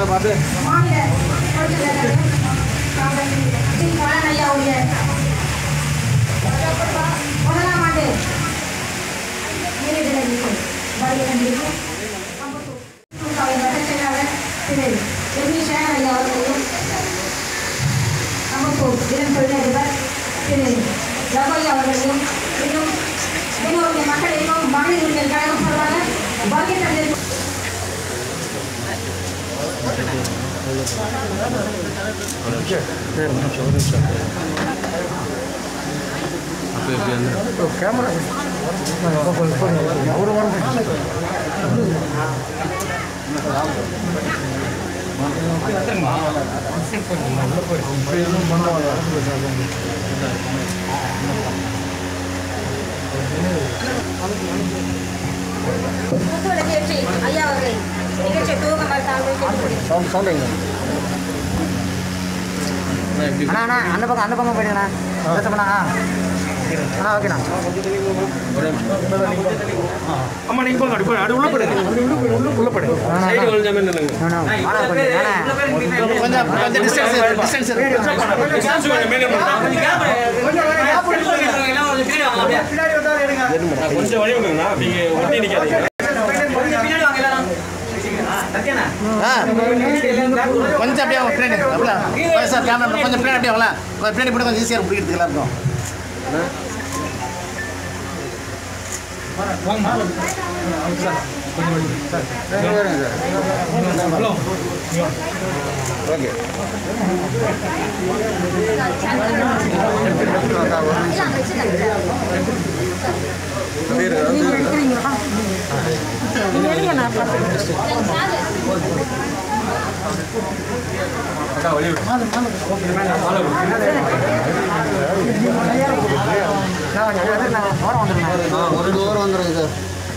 பார்த்து மாநில பொதுச் செயலாளர் டாக்டர் சி. கலைஞர் ஐயாவுடைய முதலாம் ஆண்டு நினைவு நிகழ்ச்சிக்கு வருகை தந்திருக்கும் அம்பத்தூர் திமுகவின் வட்டச் செயலாளர் திரு எம் வி சேகர் ஐயா அவர்களையும் அம்பத்தூர் இளம் தொழிலதிபர் திரு ரகோயா அவர்களையும் இன்னும் எங்களுடைய மக்கள் இன்னும் மகளிர் உரிமை கழகம் சார்பாக வருகை தந்திருக்கும் கேமரா ஒரு வாரம் முத்துவட நிகழ்ச்சி ஐயா அவர்கள் நிகழ்ச்சியை துவக்கமாக தாங்கள் கேட்டுக்கொள்கிறேன் சவுண்ட் சவுண்ட் எங்க அண்ணா அண்ணா அந்த பக்கம் அந்த பக்கம் போயிடுங்கண்ணா பேசப்பண்ணா அண்ணா ஓகேண்ணா அம்மா நீங்க போங்க அப்படி போய் அது உள்ள போடுங்க உள்ள போடுங்க சைடு கொஞ்சம் நில்லுங்க அண்ணா வாடா கொஞ்சம் அண்ணா கொஞ்சம் கொஞ்சம் டிஸ்டன்ஸ் டிஸ்டன்ஸ் டிஸ்டன்ஸ் கொஞ்சம் மெயின்டைன் கொஞ்சம் வழி விடுங்கண்ணா நீங்க ஒட்டி நிக்காதீங்க கொஞ்சம் அப்படியே அவங்க பின்னாடி அப்படியே சார் கேமரா கொஞ்சம் பின்னாடி அப்படியே வரலாம் கொஞ்சம் பின்னாடி போட்டு கொஞ்சம் ஈஸியாக பிடிக்கிறதுக்கு எல்லாருக்கும் ஓகே ஒரு டோர் வந்துடும் இது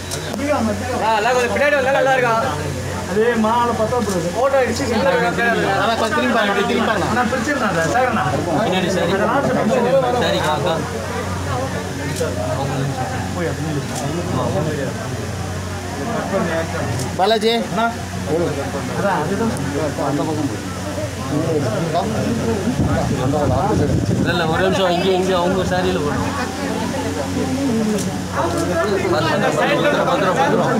அதான் கொஞ்சம் திரும்பி பாருங்க அப்படியே திரும்பி பாருங்க பாலாஜி இல்லை ஒரு நிமிஷம் இங்கே இங்கே அவங்க சாரியில் போடும் பத்திரம் பத்திரம்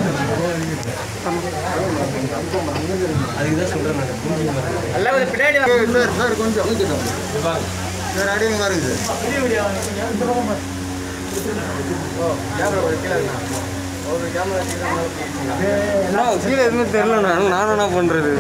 அதுக்கு தான் சொல்கிறேன் சார் சார் கொஞ்சம் சார் அடிங்க பாருங்க சார் கீழே எதுவுமே தெரில நான் நானும் என்ன பண்ணுறது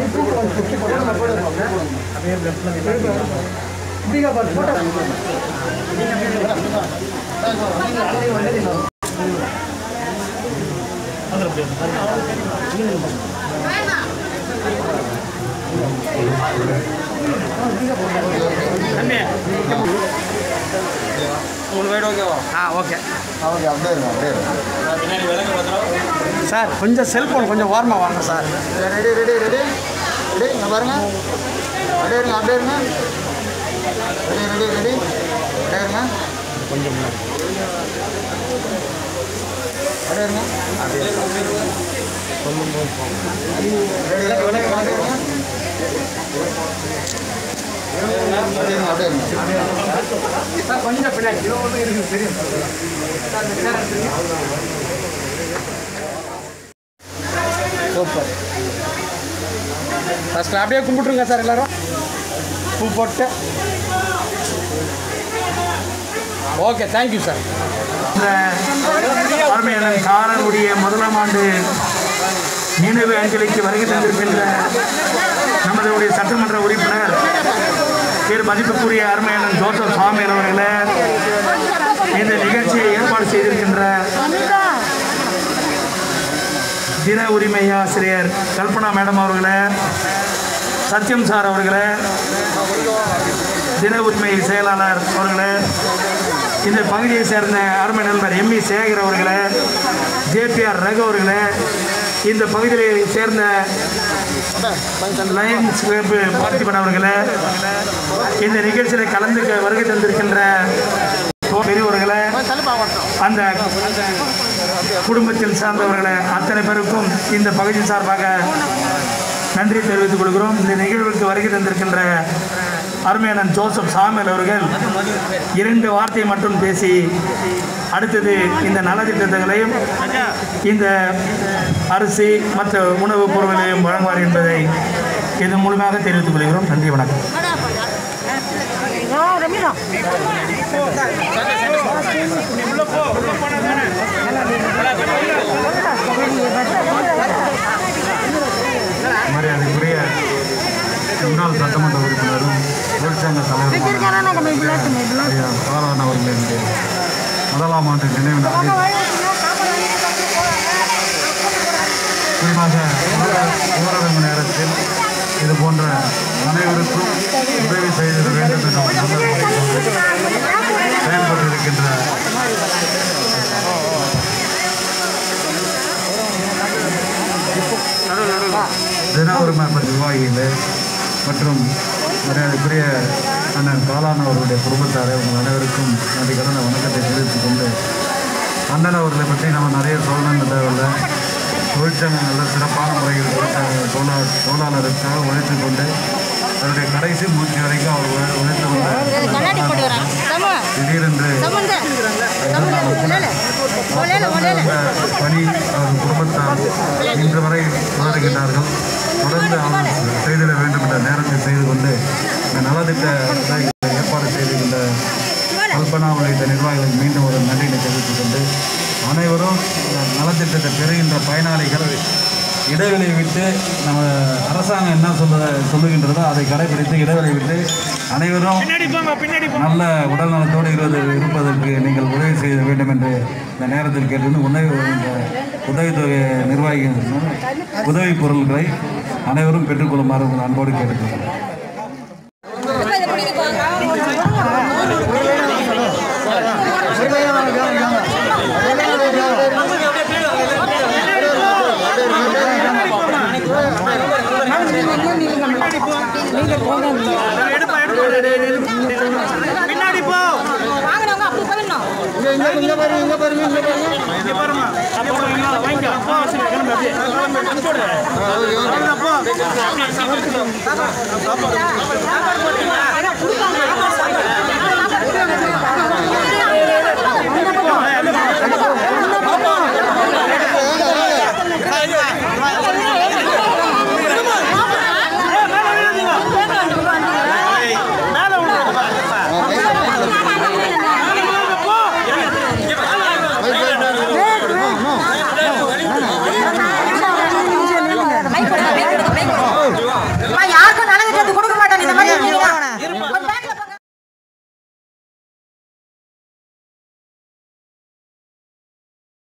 மூணு பேர் ஓகேவா ஆ ஓகே ஓகே அப்படியே இருங்க அப்படியே இருங்க சார் கொஞ்சம் செல்ஃபோன் கொஞ்சம் ஓரமாக வாங்க sir ready ready ready ready இங்கே பாருங்க அப்படியே இருங்க அப்படியே இருங்க ரெடி ரெடி ரெடி அப்படியே இருங்க கொஞ்சம் அப்படியே இருங்க ரெடி ரெடி அப்படியே இருங்க அப்படியே இருங்க அப்படியே இருங்க சார் கொஞ்சம் பின்னாடி தெரியும் சூப்பர் ஃபஸ்ட்டு அப்படியே கும்பிட்டுருங்க சார் எல்லாரும் பூ போட்டு ஓகே தேங்க்யூ சார் பார்வையாளர் காரனுடைய முதலாம் ஆண்டு நினைவு அஞ்சலிக்கு வருகை தந்திருக்கின்ற நமது சட்டமன்ற உறுப்பினர் பேர் மதிப்புக்குரிய அருமையாளன் ஜோசப் சுவாமி அவர்களே இந்த நிகழ்ச்சியை ஏற்பாடு செய்திருக்கின்ற தின உரிமை ஆசிரியர் கல்பனா மேடம் அவர்களே சத்யம் சார் அவர்களே தின உரிமை செயலாளர் அவர்களே இந்த பகுதியை சேர்ந்த அருமை நண்பர் எம் இ சேகர் அவர்களே ஜேபிஆர் ரகு அவர்களே இந்த பகுதியை சேர்ந்த லயன்ஸ் கிளப் பார்த்திபன் அவர்களே இந்த நிகழ்ச்சியில் கலந்து வருகை தந்திருக்கின்ற பெரியவர்களே அந்த குடும்பத்தில் சார்ந்தவர்களே அத்தனை பேருக்கும் இந்த பகுதி சார்பாக நன்றி தெரிவித்துக் கொள்கிறோம் இந்த நிகழ்வுக்கு வருகை தந்திருக்கின்ற அருமையானன் ஜோசப் சாமுவேல் அவர்கள் இரண்டு வார்த்தை மட்டும் பேசி அடுத்தது இந்த நலத்திட்டங்களையும் இந்த அரிசி மற்ற உணவுப் பொருட்களையும் வழங்குவார் என்பதை இதன் மூலமாக தெரிவித்துக் கொள்கிறோம் நன்றி வணக்கம் மரியாதைக்குரிய முன்னாள் சட்டமன்ற உறுப்பினரும் தொழிற்சங்க தலைவருமான ஐயா பாலான் அவர்களின் முதலாம் ஆண்டு நினைவு நாளில் குறிப்பாக ஊர- ஊரடங்கு நேரத்தில் இது போன்ற அனைவருக்கும் உதவி செய்திட வேண்டும் என்ற ஒரு நல்ல நோக்கத்தோடு செயல்பட்டிருக்கின்ற தின உரிமை நிர்வாகிகளே மற்றும் மரியாதைக்குரிய அண்ணன் காலான் அவர்களுடைய குடும்பத்தாரை உங்கள் அனைவருக்கும் நன்றி கடந்த வணக்கத்தை தெரிவித்துக் கொண்டு அண்ணன் அவர்களை பற்றி நம்ம நிறைய சொல்லணும்னு தேவையில்லை தொழிற்சங்கங்களில் சிறப்பான முறையில் தொழிற்சங்க தொழிலாளர் தொழிலாளருக்காக உழைத்து கொண்டு அவருடைய கடைசி மூச்சு வரைக்கும் அவர் உழை- உழைத்து கொண்டு திடீரென்று பணி அவர் குடும்பத்தார் இன்று வரை தொடர்கின்றார்கள் தொடர்ந்து அவர் செய்திட வேண்டும் என்ற நேரத்தை செய்து கொண்டு இந்த நலத்திட்ட உதவிகளை ஏற்பாடு செய்திருக்கின்ற கல்பனா உள்ளிட்ட நிர்வாகிகளுக்கு மீண்டும் ஒரு நன்றியை தெரிவித்துக் கொண்டு அனைவரும் இந்த நலத்திட்டத்தை பெறுகின்ற பயனாளிகள் இடைவெளி விட்டு நம்ம அரசாங்கம் என்ன சொல்ல சொல்லுகின்றதோ அதை கடைபிடித்து இடைவெளி விட்டு அனைவரும் பின்னாடி போங்க பின்னாடி போங்க நல்ல உடல் நலத்தோடு இருப்பது இருப்பதற்கு நீங்கள் உதவி செய்ய வேண்டும் என்று இந்த நேரத்தில் கேட்டு உதவி இந்த உதவித்தொகை நிர்வாகிகள் உதவி பொருட்களை அனைவரும் பெற்றுக்கொள்ளுமாறு உங்கள் அன்போடு கேட்டுக்கொள்கிறேன் எடுப்பா எடுப்பா பின்னாடி போ வாங்கினவங்க அப்படி போயிடணும் இங்க பாருமா அப்படியே போடுங்க வாங்கிக்கோ போ சரி கிளம்பு அப்படியே அனுப்பிச்சு விடு. வாங்க, போ அதான் கொடுப்பாங்க